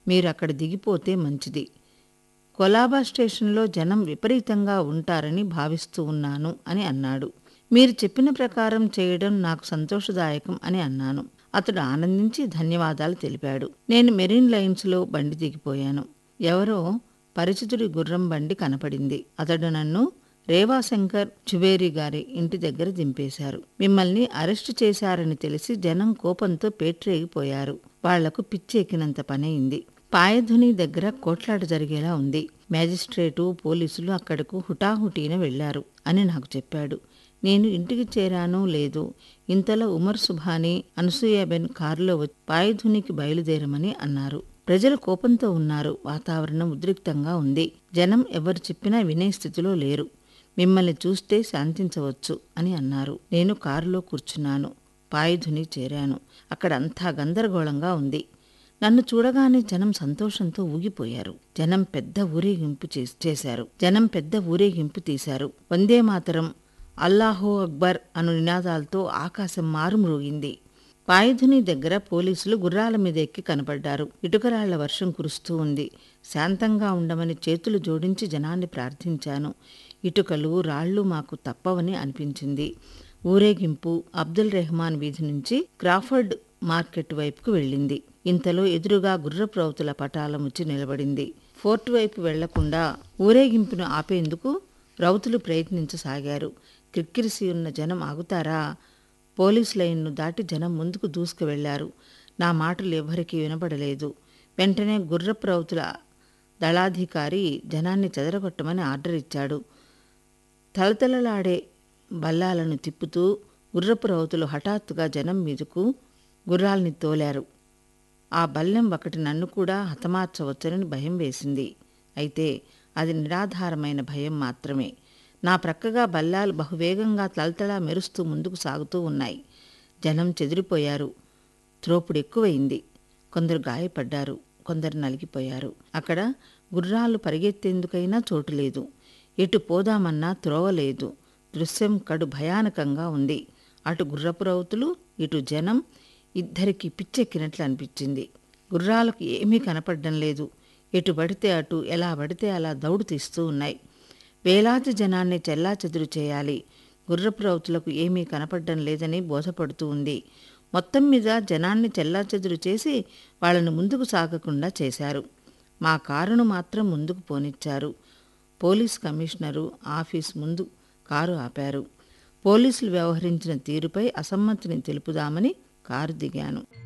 మీరు అక్కడ దిగిపోతే మంచిది కొలాబా స్టేషన్లో జనం విపరీతంగా ఉంటారని భావిస్తూ ఉన్నాను అని అన్నాడు మీరు చెప్పిన ప్రకారం చేయడం నాకు సంతోషదాయకం అని అన్నాను అతడు ఆనందించి ధన్యవాదాలు తెలిపాడు నేను మెరీన్ లైన్స్లో బండి దిగిపోయాను ఎవరో పరిచితుడి గుర్రం బండి కనపడింది అతడు నన్ను రేవాశంకర్ చువేరి గారి ఇంటి దగ్గర దింపేశారు మిమ్మల్ని అరెస్టు చేశారని తెలిసి జనం కోపంతో పేట్రేగిపోయారు వాళ్లకు పిచ్చెక్కినంత పనయింది పాయధుని దగ్గర కోట్లాట జరిగేలా ఉంది మేజిస్ట్రేటు పోలీసులు అక్కడకు హుటాహుటీన వెళ్లారు అని నాకు చెప్పాడు నేను ఇంటికి చేరానో లేదో ఇంతలో ఉమర్ సుభాని అనసూయాబెన్ కారులో వచ్చి పాయధునికి బయలుదేరమని అన్నారు ప్రజలు కోపంతో ఉన్నారు వాతావరణం ఉద్రిక్తంగా ఉంది జనం ఎవరు చెప్పినా వినే స్థితిలో లేరు మిమ్మల్ని చూస్తే శాంతించవచ్చు అని అన్నారు నేను కారులో కూర్చున్నాను పాయధుని చేరాను అక్కడ అంతా గందరగోళంగా ఉంది నన్ను చూడగానే జనం సంతోషంతో ఊగిపోయారు జనం పెద్ద ఊరేగింపు చేస్- చేశారు జనం పెద్ద ఊరేగింపు తీశారు వందే మాతరం అల్లాహో అక్బర్ అను నినాదాలతో ఆకాశం మారుమ్రోగింది పాయధుని దగ్గర పోలీసులు గుర్రాల మీద ఎక్కి కనపడ్డారు ఇటుకరాళ్ల వర్షం కురుస్తూ ఉంది శాంతంగా ఉండమని చేతులు జోడించి జనాన్ని ప్రార్థించాను ఇటుకలు రాళ్ళు మాకు తప్పవని అనిపించింది ఊరేగింపు అబ్దుల్ రెహమాన్ వీధి నుంచి క్రాఫర్డ్ మార్కెట్ వైపుకు వెళ్ళింది ఇంతలో ఎదురుగా గుర్రపు రౌతుల పటాలం వచ్చి నిలబడింది ఫోర్ట్ వైపు వెళ్లకుండా ఊరేగింపును ఆపేందుకు రౌతులు ప్రయత్నించసాగారు క్రిక్కిరిసి ఉన్న జనం ఆగుతారా పోలీస్ లైన్ను దాటి జనం ముందుకు దూసుకు వెళ్లారు నా మాటలు ఎవ్వరికీ వినపడలేదు వెంటనే గుర్రపు రౌతుల దళాధికారి జనాన్ని చెదరగొట్టమని ఆర్డర్ ఇచ్చాడు తలతలలాడే బల్లాలను తిప్పుతూ గుర్రపు రౌతులు హఠాత్తుగా జనం మీదకు గుర్రాల్ని తోలారు ఆ బల్లెం ఒకటి నన్ను కూడా హతమార్చవచ్చని భయం వేసింది అయితే అది నిరాధారమైన భయం మాత్రమే నా ప్రక్కగా బల్లాలు బహువేగంగా తలతలా మెరుస్తూ ముందుకు సాగుతూ ఉన్నాయి జనం చెదిరిపోయారు త్రోపుడు ఎక్కువైంది కొందరు గాయపడ్డారు కొందరు నలిగిపోయారు అక్కడ గుర్రాలు పరిగెత్తేందుకైనా చోటు లేదు ఎటు పోదామన్నా త్రోవ లేదు దృశ్యం కడు భయానకంగా ఉంది అటు గుర్రపు రౌతులు ఇటు జనం ఇద్దరికి పిచ్చెక్కినట్లు అనిపించింది గుర్రాలకు ఏమీ కనపడడం లేదు ఎటు పడితే అటు ఎలా పడితే అలా దౌడు తీస్తూ ఉన్నాయి వేలాది జనాన్ని చెల్లాచెదురు చేయాలి గుర్రపు రౌతులకు ఏమీ కనపడడం లేదని బోధపడుతూ ఉంది మొత్తం మీద జనాన్ని చెల్లాచెదురు చేసి వాళ్ళను ముందుకు సాగకుండా చేశారు మా కారును మాత్రం ముందుకు పోనిచ్చారు పోలీస్ కమిషనరు ఆఫీస్ ముందు కారు ఆపారు పోలీసులు వ్యవహరించిన తీరుపై అసమ్మతిని తెలుపుదామని కారు దిగాను